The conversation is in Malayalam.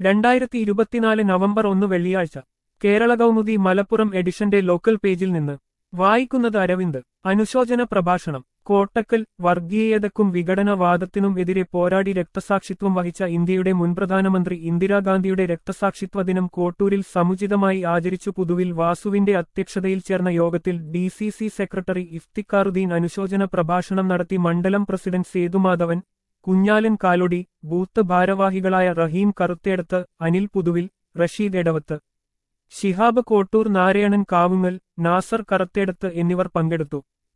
രണ്ടായിരത്തി ഇരുപത്തിനാല് നവംബർ ഒന്ന് വെള്ളിയാഴ്ച കേരള കൗമുദി മലപ്പുറം എഡിഷന്റെ ലോക്കൽ പേജിൽ നിന്ന് വായിക്കുന്നത് അരവിന്ദ് അനുശോചന പ്രഭാഷണം കോട്ടക്കൽ വർഗീയതക്കും വിഘടനവാദത്തിനും എതിരെ പോരാടി രക്തസാക്ഷിത്വം വഹിച്ച ഇന്ത്യയുടെ മുൻ പ്രധാനമന്ത്രി ഇന്ദിരാഗാന്ധിയുടെ രക്തസാക്ഷിത്വ ദിനം കോട്ടൂരിൽ സമുചിതമായി ആചരിച്ചു പുതുവിൽ വാസുവിന്റെ അധ്യക്ഷതയിൽ ചേർന്ന യോഗത്തിൽ D C C secretary Iftikharuddin അനുശോചന പ്രഭാഷണം നടത്തി മണ്ഡലം പ്രസിഡന്റ് സേതുമാധവൻ കുഞ്ഞാലൻ കാലൊടി ബൂത്ത് ഭാരവാഹികളായ റഹീം കറുത്തേടത്ത് അനിൽ പുതുവിൽ റഷീദ് എടവത്ത് ശിഹാബ് കോട്ടൂർ നാരായണൻ കാവുങ്ങൽ നാസർ കറത്തേടത്ത് എന്നിവർ പങ്കെടുത്തു